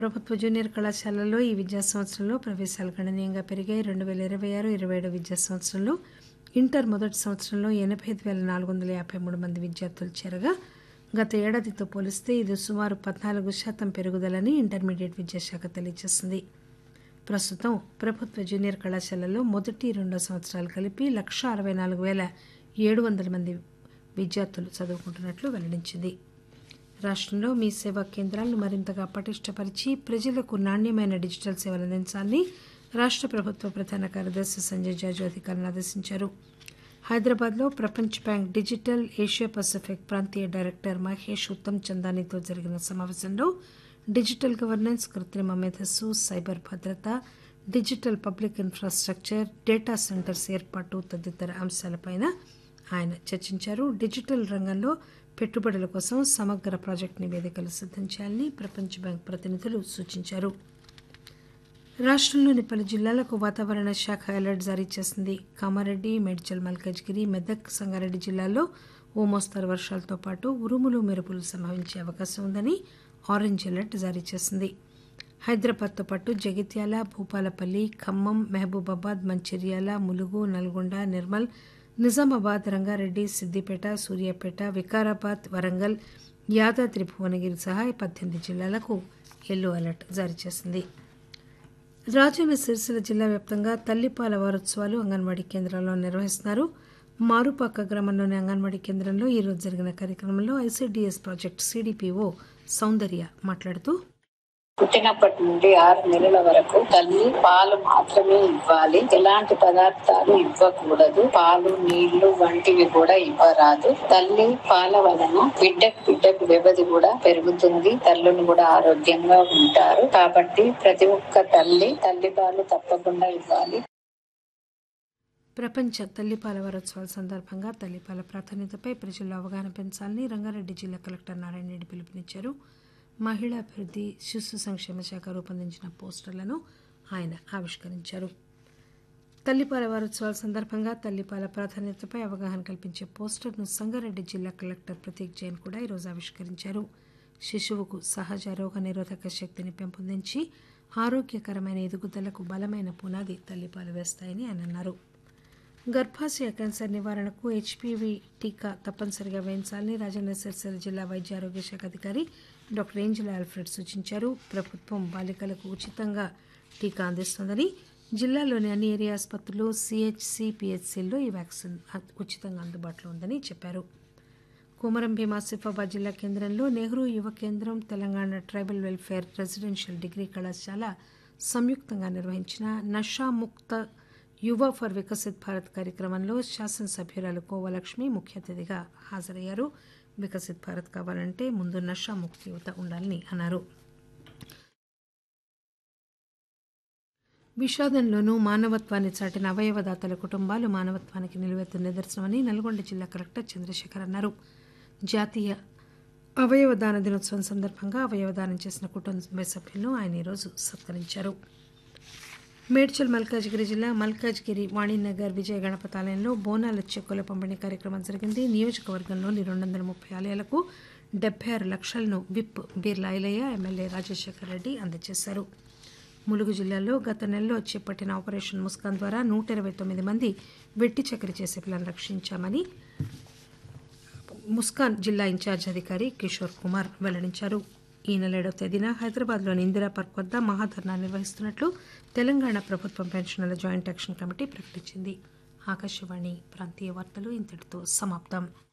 ప్రభుత్వ జూనియర్ కళాశాలల్లో ఈ విద్యా సంవత్సరంలో ప్రవేశాలు గణనీయంగా పెరిగాయి రెండు వేల ఇరవై ఆరు ఇరవై ఏడు విద్యా సంవత్సరంలో ఇంటర్ మొదటి సంవత్సరంలో ఎనభై ఐదు వేల నాలుగు వందల యాభై మూడు మంది విద్యార్థులు చేరగా గత ఏడాదితో పోలిస్తే ఇది సుమారు పద్నాలుగు శాతం పెరుగుదలని ఇంటర్మీడియట్ విద్యాశాఖ తెలియజేసింది ప్రస్తుతం ప్రభుత్వ జూనియర్ కళాశాలల్లో మొదటి రెండో సంవత్సరాలు కలిపి లక్ష అరవై నాలుగు వేల ఏడు వందల మంది విద్యార్థులు చదువుకుంటున్నట్లు వెల్లడించింది రాష్ట్రంలో మీ సేవా కేంద్రాలను మరింతగా పటిష్టపరిచి ప్రజలకు నాణ్యమైన డిజిటల్ సేవలు అందించాలని రాష్ట్ర ప్రభుత్వ ప్రధాన కార్యదర్శి సంజయ్ జాజు అధికారులను ఆదేశించారు హైదరాబాద్లో ప్రపంచ బ్యాంక్ డిజిటల్ ఏషియా పసిఫిక్ ప్రాంతీయ డైరెక్టర్ మహేష్ ఉత్తమ్ చందానీతో జరిగిన సమావేశంలో డిజిటల్ గవర్నెన్స్ కృత్రిమ మేధస్సు సైబర్ భద్రత digital public infrastructure data centres ఏర్పాటు తదితర అంశాలపైన ఆయన చర్చించారు డిజిటల్ రంగంలో పెట్టుబడుల కోసం సమగ్ర ప్రాజెక్టు నివేదికలు సిద్దం చేయాలని ప్రపంచ బ్యాంక్ ప్రతినిధులు సూచించారు రాష్ట్రంలోని పలు జిల్లాలకు వాతావరణ శాఖ అలర్ట్ జారీ చేసింది కామారెడ్డి మేడ్చల్ మల్కజ్గిరి మెదక్ సంగారెడ్డి జిల్లాల్లో ఓ మోస్తరు వర్షాలతో పాటు ఉరుములు మెరుపులు సంభవించే అవకాశం ఉందని ఆరెంజ్ అలర్ట్ జారీ చేసింది హైదరాబాద్తో పాటు జగిత్యాల భూపాలపల్లి ఖమ్మం మహబూబాబాద్ మంచిర్యాల ములుగు నల్గొండ నిర్మల్ నిజామాబాద్ రంగారెడ్డి సిద్దిపేట సూర్యాపేట వికారాబాద్ వరంగల్ యాదాద్రి భువనగిరి సహా పద్దెనిమిది జిల్లాలకు ఎల్లో అలర్ట్ జారీ చేసింది రాజన్న సిరిసిల్ల జిల్లా వ్యాప్తంగా తల్లిపాల వారోత్సవాలు అంగన్వాడీ కేంద్రాల్లో నిర్వహిస్తున్నారు మారుపాక గ్రామంలోని అంగన్వాడీ కేంద్రంలో ఈరోజు జరిగిన కార్యక్రమంలో ఐసీడీఎస్ ప్రాజెక్ట్ సిడిపిఓ సౌందర్య మాట్లాడుతూ పుట్టినప్పటి నుండి ఆరు నెలల వరకు తల్లి పాలు మాత్రమే ఇవ్వాలి ఎలాంటి పదార్థాలు ఇవ్వకూడదు పాలు నీళ్లు వంటివి కూడా ఇవ్వరాదు తల్లి పాల వలన బిడ్డకు బిడ్డకు వ్యవధి కూడా పెరుగుతుంది తల్లులు కూడా ఆరోగ్యంగా ఉంటారు కాబట్టి ప్రతి ఒక్క తల్లి తల్లి పాలు తప్పకుండా ఇవ్వాలి ప్రపంచ తల్లిపాల వారోత్సవాల సందర్భంగా తల్లిపాల ప్రాధాన్యతపై ప్రజల్లో అవగాహన పెంచాలని రంగారెడ్డి జిల్లా కలెక్టర్ నారాయణ రెడ్డి పిలుపునిచ్చారు మహిళా అభివృద్ధి శిశు సంక్షేమ శాఖ రూపొందించిన పోస్టర్లను ఆయన ఆవిష్కరించారు తల్లిపాల వారోత్సవాల సందర్భంగా తల్లిపాల ప్రాధాన్యతపై అవగాహన కల్పించే పోస్టర్ను సంగారెడ్డి జిల్లా కలెక్టర్ ప్రతీక్ జైన్ కూడా ఈరోజు ఆవిష్కరించారు శిశువుకు సహజ రోగ నిరోధక శక్తిని పెంపొందించి ఆరోగ్యకరమైన ఎదుగుదలకు బలమైన పునాది తల్లిపాలు వేస్తాయని ఆయన అన్నారు గర్భాశయ క్యాన్సర్ నివారణకు హెచ్పివి టీకా తప్పనిసరిగా వేయించాలని రాజన్న సిరిసిల్ల జిల్లా వైద్య ఆరోగ్య శాఖ అధికారి డాక్టర్ ఏంజలా ఆల్ఫ్రెడ్ సూచించారు ప్రభుత్వం బాలికలకు ఉచితంగా టీకా అందిస్తోందని జిల్లాలోని అన్ని ఏరియా ఆసుపత్రులు సిహెచ్సి పిహెచ్సిల్లో ఈ వ్యాక్సిన్ ఉచితంగా అందుబాటులో ఉందని చెప్పారు కుమరం భీం ఆసిఫాబాద్ జిల్లా కేంద్రంలో Nehru Yuva Kendra Telangana tribal welfare residential degree కళాశాల సంయుక్తంగా నిర్వహించిన నషాముక్త యువ ఫర్ వికసిత్ భారత్ కార్యక్రమంలో శాసనసభ్యురాలు కోవలక్ష్మి ముఖ్య అతిథిగా హాజరయ్యారు వికసిత్ భారత్ కావాలంటే ముందు నషాముక్తి యువత ఉండాలని అన్నారు విషాదంలోనూ మానవత్వాన్ని చాటిన అవయవదాతల కుటుంబాలు మానవత్వానికి నిలువెత్తు నిదర్శనమని నల్గొండ జిల్లా కలెక్టర్ చంద్రశేఖర్ అన్నారు జాతీయ అవయవదాన దినోత్సవం సందర్భంగా అవయవదానం చేసిన కుటుంబ సభ్యులను ఆయన ఈరోజు సత్కరించారు మేడ్చల్ మల్కాజ్గిరి జిల్లా మల్కాజ్గిరి వాణినగర్ విజయ గణపతాలయంలో బోనాల చెక్కుల పంపిణీ కార్యక్రమం జరిగింది నియోజకవర్గంలోని రెండు వందల ముప్పై ఆలయాలకు డెబ్బై ఆరు లక్షలను విప్ బీర్లా ఐలయ్య ఎమ్మెల్యే రాజశేఖర్ రెడ్డి అందజేశారు ములుగు జిల్లాలో గత నెలలో చేపట్టిన ఆపరేషన్ ముస్కాన్ ద్వారా నూట ఇరవై తొమ్మిది మంది వెట్టి చక్కెర చేసే పిల్లలను రక్షించామని ముస్కాన్ జిల్లా ఇన్ఛార్జ్ అధికారి కిషోర్ కుమార్ వెల్లడించారు ఈ నెల ఏడవ తేదీన హైదరాబాద్లోని ఇందిరా పార్క్ వద్ద మహాధర్నా నిర్వహిస్తున్నట్లు తెలంగాణ ప్రభుత్వం పెన్షనర్ల జాయింట్ యాక్షన్ కమిటీ ప్రకటించింది ఆకాశవాణి ప్రాంతీయ వార్తలు ఇంతటితో సమాప్తం